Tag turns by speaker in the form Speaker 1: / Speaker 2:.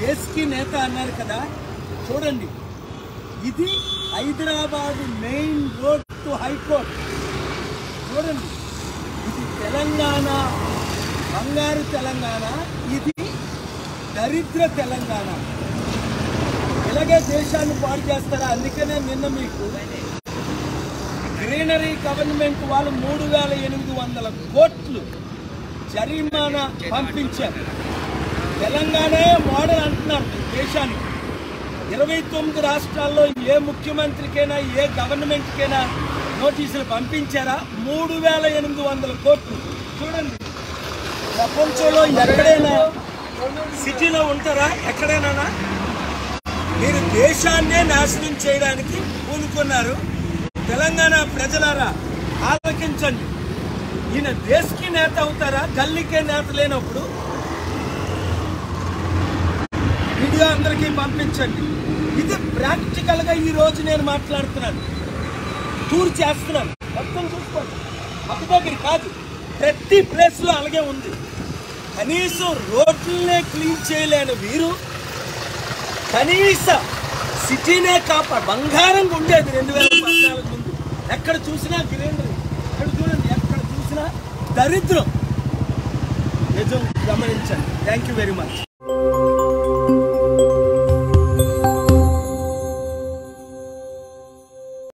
Speaker 1: దేశకి నేత అన్నారు కదా చూడండి ఇది Hyderabad main road to high court చూడండి ఇది తెలంగాణ బంగారు తెలంగాణ ఇది దరిద్ర తెలంగాణ ఇలాగే దేశాన్ని పాడు చేస్తారా అందుకనే నిన్న మీకు గ్రీనరీ గవర్నమెంట్ వాళ్ళు మూడు వేల ఎనిమిది వందల కోట్లు జరిమానా పంపించారు తెలంగాణే మోడల్ అంటున్నారు దేశానికి ఇరవై తొమ్మిది రాష్ట్రాల్లో ఏ ముఖ్యమంత్రికైనా ఏ గవర్నమెంట్కైనా నోటీసులు పంపించారా మూడు వేల ఎనిమిది వందల కోట్లు చూడండి ప్రపంచంలో ఎక్కడైనా సిటీలో ఉంటారా ఎక్కడైనా మీరు దేశాన్నే నాశనం చేయడానికి పూనుకున్నారు తెలంగాణ ప్రజలారా ఆలోచించండి ఈయన దేశకి నేత అవుతారా గల్లీకే నేత లేనప్పుడు వీడియో అందరికీ పంపించండి ఇది ప్రాక్టికల్ గా ఈ రోజు నేను మాట్లాడుతున్నాను టూర్ చేస్తున్నాను మొత్తం చూసుకోండి ఒక దగ్గర కాదు ప్రతి ప్లేస్ లో అలాగే ఉంది కనీసం రోడ్లనే క్లీన్ చేయలేని వీరు కనీస సిటీనే కాపా బంగారంగా ఉండేది రెండు వేల పద్నాలుగు ముందు ఎక్కడ చూసినా గ్రీనరీ ఎక్కడ చూడండి ఎక్కడ చూసినా దరిద్రం నిజం గమనించండి థ్యాంక్ యూ వెరీ మచ్